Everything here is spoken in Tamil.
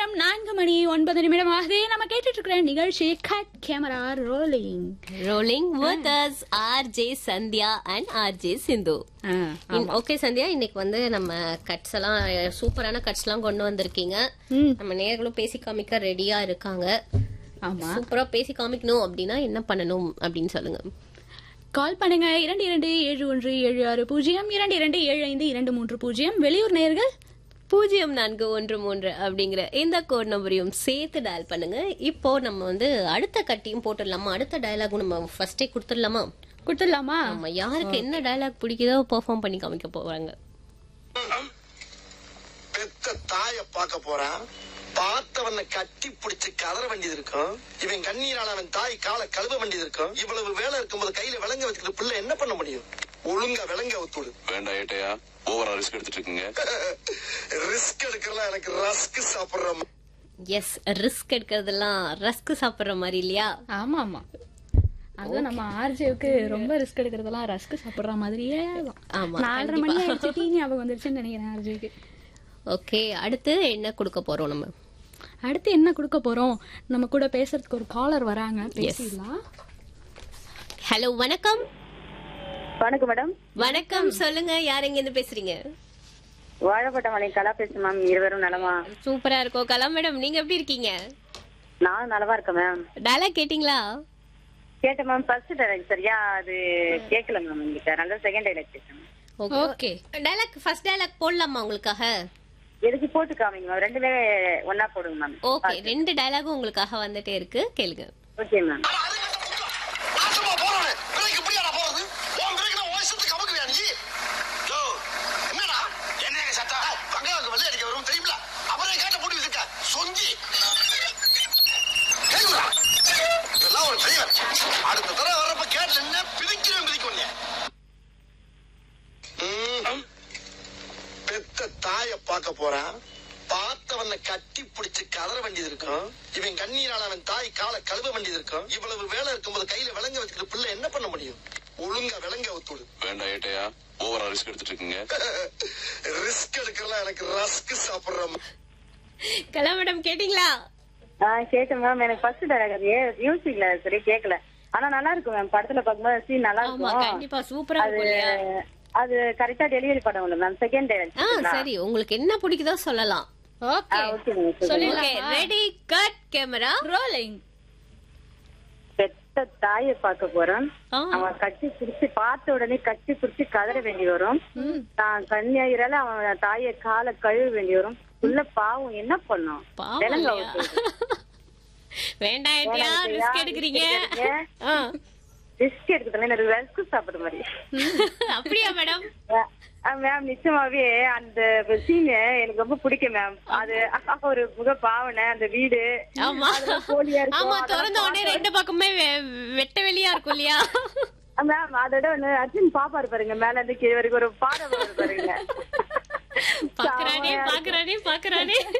நேரம் நான்கு மணி ஒன்பது நிமிடமாகவே நம்ம கேட்டுட்டு இருக்கிற நிகழ்ச்சி cut camera rolling rolling with us R J Sandhya and R J Sindhu okay Sandhya இன்னைக்கு வந்து நம்ம கட்ஸ் எல்லாம் சூப்பரான கட்ஸ் எல்லாம் கொண்டு வந்திருக்கீங்க ம். நம்ம நேர்களும் பேசி காமிக்க ரெடியா இருக்காங்க ஆமா சூப்பரா பேசி காமிக்கணும் அப்படின்னா என்ன பண்ணணும் அப்படின்னு சொல்லுங்க கால் பண்ணுங்க இரண்டு இரண்டு ஏழு ஒன்று ஏழு ஆறு பூஜ்ஜியம் இரண்டு இரண்டு ஏழு ஐந்து இரண்டு மூன்று பூஜ்ஜியம் வெளியூர் நேர்கள் பூஜ்ஜியம் நான்கு ஒன்று மூன்று அப்படிங்கிற இந்த கோட் நம்பரையும் சேர்த்து டயல் பண்ணுங்க இப்போ நம்ம வந்து அடுத்த கட்டியும் போட்டுடலாமா அடுத்த டயலாகும் நம்ம ஃபர்ஸ்டே கொடுத்துடலாமா கொடுத்துடலாமா நம்ம யாருக்கு என்ன டயலாக் பிடிக்குதோ பெர்ஃபார்ம் பண்ணி காமிக்க போறாங்க பெத்த தாய பார்க்க போறான் பார்த்தவன கட்டி பிடிச்சு கதற வேண்டியது இருக்கும் இவன் கண்ணீரால அவன் தாய் காலை கழுவ வேண்டியது இருக்கும் இவ்வளவு வேலை இருக்கும்போது கையில விலங்க வச்சுக்கிற பிள்ளை என்ன பண்ண முடியும் ஒழுங்கா விலங்க ஒத்துடு வேண்டாம் ஏட்டையா ஓவரா ரிஸ்க் எடுத்துட்டு இருக்கீங்க ரிஸ்க் எடுக்கலாம் எனக்கு ரஸ்க் சாப்பிடுற ம- எஸ் ரிஸ்க் எடுக்கிறதெல்லாம் ரஸ்க் சாப்பிடுற மாதிரி இல்லையா ஆமா ஆமா அதுவும் நம்ம ஆர்ஜேவுக்கு ரொம்ப ரிஸ்க் எடுக்கிறதெல்லாம் ரஸ்க் சாப்பிடுற மாதிரியே தான். ஆமா, நாலரை மணி ஆயிடுச்சு டீ ஞாபகம் வந்துருச்சுன்னு நினைக்கிறேன் ஆர்ஜேவுக்கு ஓகே அடுத்து என்ன கொடுக்க போறோம் நம்ம அடுத்து என்ன கொடுக்க போறோம் நம்ம கூட பேசுறதுக்கு ஒரு காலர் வராங்க பேசிடலாம் ஹலோ வணக்கம் வணக்கம் மேடம் வணக்கம் சொல்லுங்க யார் எங்க இருந்து பேசுறீங்க வாழப்பட்ட மலை கலா பேசுறேன் மேம் இருவரும் நலமா சூப்பரா இருக்கோம் கலாம் மேடம் நீங்க எப்படி இருக்கீங்க நான் நலமா இருக்கேன் மேம் டயலாக் கேட்டிங்களா கேட்டேன் மேம் ஃபர்ஸ்ட் டைலாக் சரியா அது கேட்கல மேம் உங்ககிட்ட நல்ல செகண்ட் டைலாக் பேசுறேன் ஓகே டயலாக் ஃபர்ஸ்ட் டயலாக் போடலாமா உங்களுக்காக எதுக்கு போட்டு காமிங்க மேம் ரெண்டுமே ஒன்னா போடுங்க மேம் ஓகே ரெண்டு டயலாகும் உங்களுக்காக வந்துட்டே இருக்கு கேளுங்க ஓகே மேம் நாசமா போறவனே, பிறகு இப்படியாடா போறது? உன் பிறகு நான் உன் இஷ்டத்துக்கு அமுக்குவியா நீ? யோ, என்னடா? என்னங்க சத்தம்? பங்களாவுக்கு வெள்ளை அடிக்க வரும் தெரியுமில? அப்புறம் கேட்ட மூடி வச்சிருக்க. சொங்கி. கேக்குதா? இதெல்லாம் ஒரு பெரியவர். அடுத்த தடவை வர்றப்ப கேட்டுல நின்னா பிரிக்கிறேன் பிரிக்கும் உன்னைய. ம். பெத்த தாய பார்க்க போறான் பார்த்தவன கட்டி பிடிச்சு கதற வேண்டியது இருக்கும் இவன் கண்ணீரால அவன் தாய் காலை கழுவ வேண்டியது இருக்கும் இவ்வளவு வேலை இருக்கும்போது கையில விலங்க வச்சுக்கிற பிள்ளை என்ன பண்ண முடியும் ஒழுங்கா விலங்க ஒத்துடு வேண்டாம் ஏட்டையா ஓவரா ரிஸ்க் எடுத்துட்டு இருக்கீங்க ரிஸ்க் எடுக்கலாம் எனக்கு ரஸ்க் சாப்பிடுற ம- கலாம் மேடம் கேட்டிங்களா ஆ கேட்டேன் மேம் எனக்கு ஃபர்ஸ்ட் டைலாக் அது மியூசிக்ல சரி கேட்கல ஆனா நல்லா இருக்கும் மேம் படத்துல பார்க்கும்போது சீன் நல்லா ஆமா இருக்கும் கண்டிப்பா சூப்பரா அது இருக்கும் இல்லையா அது கரெக்டா டெலிவரி பண்ண முடியும் மேம் செகண்ட் ஆ டைலாக் சரி உங்களுக்கு என்ன பிடிக்குதோ சொல்லலாம் ஓகே ஓகே மேம் ஓகே சொல்லிடலாமா ரெடி கட் கேமரா ரோலிங் பெத்த தாயை பார்க்க போறேன் ஆ. அவன் கட்டி பிடிச்சு பார்த்த உடனே கட்டி பிடிச்சு கதற வேண்டி வரும் தான் கன்னியாயிரால அவன் தாயை காலை கழுவ வேண்டி வரும் உள்ள பாவம் என்ன பண்ணும் பாவம் விலங்கு இல்லையா? அவுத்து. வேண்டாம் ஏட்டியா வேணாம் ரிஸ்க் ஏட்டியா, எடுக்கிறீங்க risk எடுக்கிறீங்க. ஆ. ரிஸ்க் எடுக்கிறதுல எனக்கு ரஸ்க் சாப்பிடுற மாதிரி அப்படியா மேடம் மேம் நிச்சயமாவே அந்த சீன் எனக்கு ரொம்ப பிடிக்கும் மேம் அது ஒரு முக பாவனை அந்த வீடு ஆமா அதெல்லாம் போலியா இருக்கும். ஆமா அதெல்லாம் திறந்த உடனே பார்க்க- ரெண்டு பக்கமே வெ- வெட்ட வெளியா இருக்கும் இல்லையா மேம் அதோட ஒண்ணு அர்ஜுன் பாப்பாரு பாருங்க மேல இருந்து கீழே வரைக்கும் ஒரு பாடம் வருது பாருங்க பாக்குறானே செமையா இருக்கும். பாக்குறானே பாக்குறானே